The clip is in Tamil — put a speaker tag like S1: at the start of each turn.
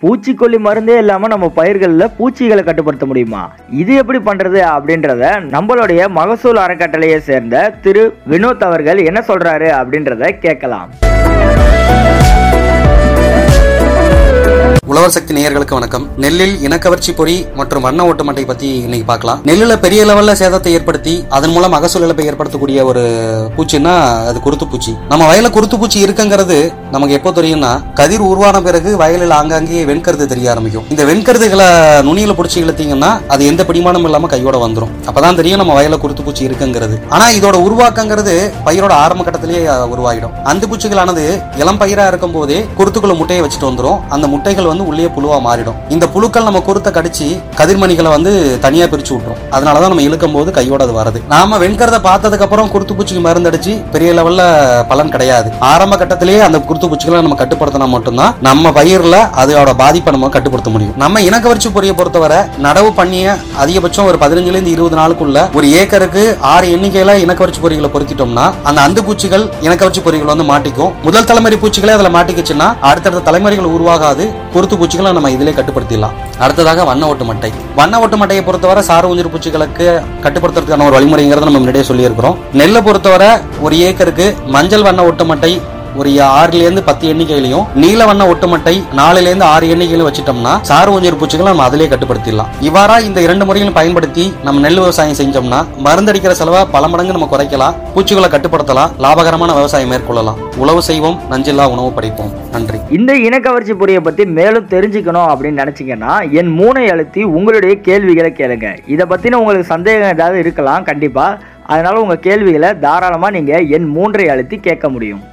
S1: பூச்சிக்கொல்லி மருந்தே இல்லாம நம்ம பயிர்களில் பூச்சிகளை கட்டுப்படுத்த முடியுமா இது எப்படி பண்றது அப்படின்றத நம்மளுடைய மகசூல் அறக்கட்டளையை சேர்ந்த திரு வினோத் அவர்கள் என்ன சொல்றாரு அப்படின்றத கேட்கலாம்
S2: உழவர் சக்தி நேயர்களுக்கு வணக்கம் நெல்லில் இனக்கவர்ச்சி பொறி மற்றும் வண்ண ஓட்டுமட்டை பத்தி இன்னைக்கு பார்க்கலாம் நெல்லுல பெரிய லெவல்ல சேதத்தை ஏற்படுத்தி அதன் மூலம் மகசூல் இழப்பை ஏற்படுத்தக்கூடிய ஒரு பூச்சின்னா அது குருத்து பூச்சி நம்ம வயல குருத்து பூச்சி இருக்குங்கிறது நமக்கு எப்போ தெரியும்னா கதிர் உருவான பிறகு வயலில் ஆங்காங்கே வெண்கருது தெரிய ஆரம்பிக்கும் இந்த வெண்கருதுகளை நுனியில பிடிச்சி இழுத்தீங்கன்னா அது எந்த பிடிமானமும் இல்லாம கையோட வந்துரும் அப்பதான் தெரியும் நம்ம வயல குருத்து பூச்சி இருக்குங்கிறது ஆனா இதோட உருவாக்கங்கிறது பயிரோட ஆரம்ப கட்டத்திலேயே அஹ், உருவாயிடும் அந்த பூச்சிகளானது இளம் பயிரா இருக்கும் போதே குருத்துக்குள்ள முட்டையை வச்சுட்டு வந்துரும் அந்த முட்டைகள் வந்து உள்ளே புழுவா மாறிடும் இந்த புழுக்கள் நம்ம குருத்தை கடிச்சு கதிர்மணிகளை வந்து தனியா பிரிச்சு விட்டுரும் அதனாலதான் நம்ம இழுக்கும் போது கையோட அது வருது நாம வெண்கரதை பார்த்ததுக்கு அப்புறம் குருத்து பூச்சிக்கு மருந்து அடிச்சு பெரிய லெவல்ல பலன் கிடையாது ஆரம்ப கட்டத்திலேயே அந்த குருத்து பூச்சிகளை நம்ம கட்டுப்படுத்தினா மட்டும்தான் நம்ம பயிர்ல அதோட பாதிப்பை நம்ம கட்டுப்படுத்த முடியும் நம்ம இனக்கவர்ச்சி பொறியை பொறுத்தவரை நடவு பண்ணிய அதிகபட்சம் ஒரு பதினஞ்சுல இருந்து இருபது நாளுக்குள்ள ஒரு ஏக்கருக்கு ஆறு எண்ணிக்கையில இனக்கவர்ச்சி பொறிகளை பொருத்திட்டோம்னா அந்த அந்து பூச்சிகள் இனக்கவர்ச்சி பொறிகள் வந்து மாட்டிக்கும் முதல் தலைமுறை பூச்சிகளே அதுல மாட்டிக்கிச்சுன்னா அடுத்தடுத்த தலைமுறைகள் உருவாகாது குருத்து பூச்சிகளை நம்ம இதிலே கட்டுப்படுத்திடலாம் அடுத்ததாக வண்ண ஓட்டு மட்டை வண்ண ஓட்டு மட்டையை பொறுத்தவரை சாறு ஊஞ்சல் பூச்சிகளுக்கு கட்டுப்படுத்துறதுக்கான ஒரு வழிமுறைங்கிறத நம்ம முன்னாடியே சொல்லியிருக்கிறோம் நெல்லை பொறுத்தவரை ஒரு ஏக்கருக்கு மஞ்சள் வண்ண ஓட்டு மட்டை ஒரு ஆறுல இருந்து பத்து எண்ணிக்கையிலையும் நீல வண்ண ஒட்டுமட்டை நாலுல இருந்து ஆறு எண்ணிக்கையிலும் வச்சுட்டோம்னா சாறு ஊஞ்சல் பூச்சிகளை நம்ம அதிலே கட்டுப்படுத்திடலாம் இவ்வாறா இந்த இரண்டு முறைகளும் பயன்படுத்தி நம்ம நெல் விவசாயம் செஞ்சோம்னா மருந்தடிக்கிற செலவை பல மடங்கு நம்ம குறைக்கலாம் பூச்சிகளை கட்டுப்படுத்தலாம் லாபகரமான விவசாயம் மேற்கொள்ளலாம் உழவு செய்வோம் நஞ்சில்லா உணவு படைப்போம் நன்றி
S1: இந்த இனக்கவர்ச்சி பொறியை பத்தி மேலும் தெரிஞ்சுக்கணும் அப்படின்னு நினைச்சீங்கன்னா என் மூனை அழுத்தி உங்களுடைய கேள்விகளை கேளுங்க இதை பத்தின உங்களுக்கு சந்தேகம் ஏதாவது இருக்கலாம் கண்டிப்பா அதனால உங்க கேள்விகளை தாராளமா நீங்க என் மூன்றை அழுத்தி கேட்க முடியும்